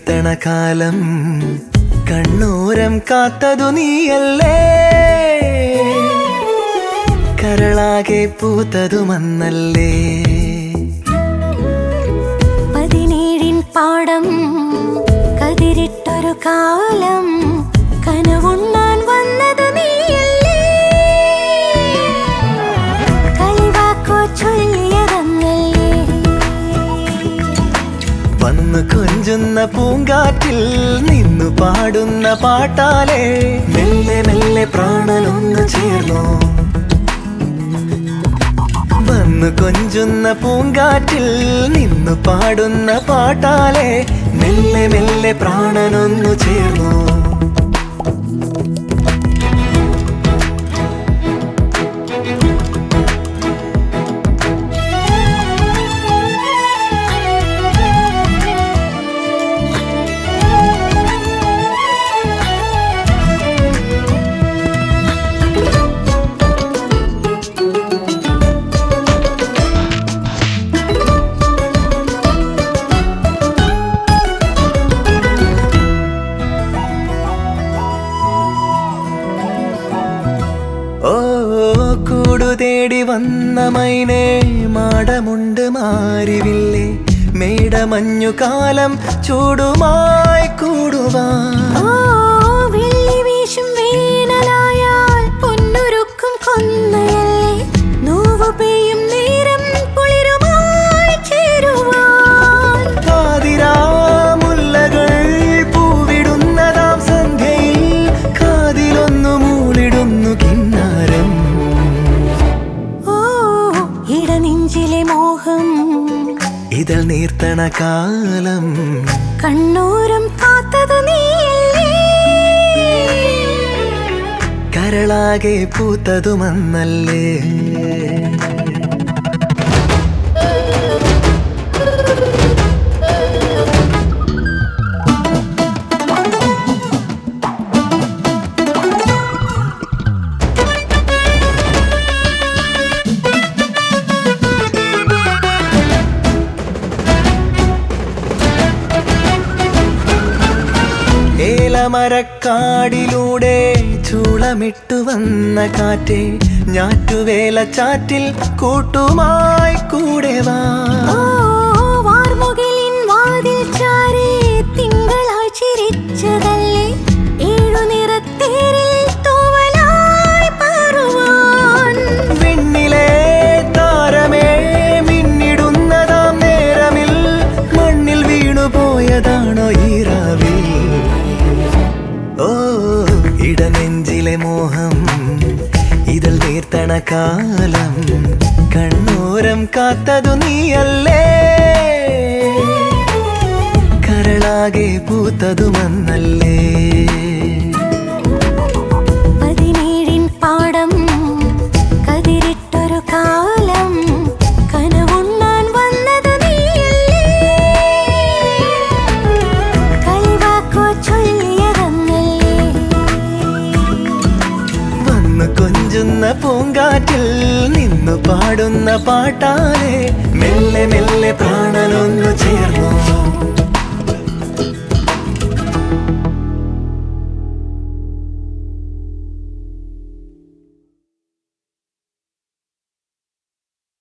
നീർത്തണ കാലം കണ്ണൂരം കാത്തതു നീയല്ലേ കരളാകെ പൂത്തതു മന്നല്ലേ പതിനേഴിൻ പാടം കതിരിട്ടൊരു കാലം കനവുണ്ണാൻ വന്നത് നീയല്ലേ കളിവാക്കോ ചൊല്ലിയതന്നല്ലേ വന്നു കൊഞ്ചുന്ന പൂങ്കാറ്റിൽ നിന്നു പാടുന്ന പാട്ടാലേ മെല്ലെ മെല്ലെ പ്രാണനൊന്നു ചേർന്നു വന്നു കൊഞ്ചുന്ന പൂങ്കാറ്റിൽ നിന്നു പാടുന്ന പാട്ടാലേ മെല്ലെ മെല്ലെ പ്രാണനൊന്നു ചേർന്നു ഓ കൂടു തേടി വന്ന മൈനേ മാടമുണ്ട് മാറിവില്ലേ മേടമഞ്ഞു കാലം ചൂടുമായി കൂടുവാൻ ഓ വെള്ളി വീശും വേനലായാൽ പൊന്നുരുക്കും കൊന്നയല്ലേ നോവു പെയ്യും നേരം കുളിരുമായി ചേരുവാൻ പാതിരാമുല്ലകൾ പൂവിടുന്നതാം സന്ധ്യയിൽ കാതിലൊന്നു മൂളിടുന്നു കിന്നാരം ഓ ഇടനെഞ്ചിലെ മോഹം ഇതൾ നീർത്തണ കാലം കണ്ണൂരം കാത്തത് നീയല്ലേ കരളാകെ പൂത്തതുമന്നല്ലേ ഏലമരക്കാടിലൂടെ ചൂളമിട്ടു വന്ന കാറ്റേ ഞാറ്റുവേല ചാറ്റിൽ കൂട്ടുമായി കൂടെ വാ ഓ വാർമുകിലിൻ വാതിൽ ചാരി തിങ്കളായി ചിരിച്ചതല്ലേ ഏഴു നിറത്തേരിൽ തൂവലായി പാറുവാൻ വിണ്ണിലെ താരമേ മിന്നിടുന്നതാം നേരമിൽ മണ്ണിൽ വീണുപോയതാണോ ഈറാവിൽ ഓ ഇടനെഞ്ചിലെ മോഹം ഇതിൽ നീർത്തണ കാലം കണ്ണൂരം കാത്തതു നീയല്ലേ കരളാകെ പൂത്തതു മന്നല്ലേ പതിനേഴിൻ പാടം കതിരിട്ടൊരു കാലം കനവുണ്ണാൻ വന്നത് നീയല്ലേ കളിവാക്കോ ചൊല്ലിയതന്നല്ലേ വന്നു കൊഞ്ചുന്ന പൂങ്കാറ്റിൽ നിന്നു പാടുന്ന പാട്ടാലെ മെല്ലെ മെല്ലെ പ്രാ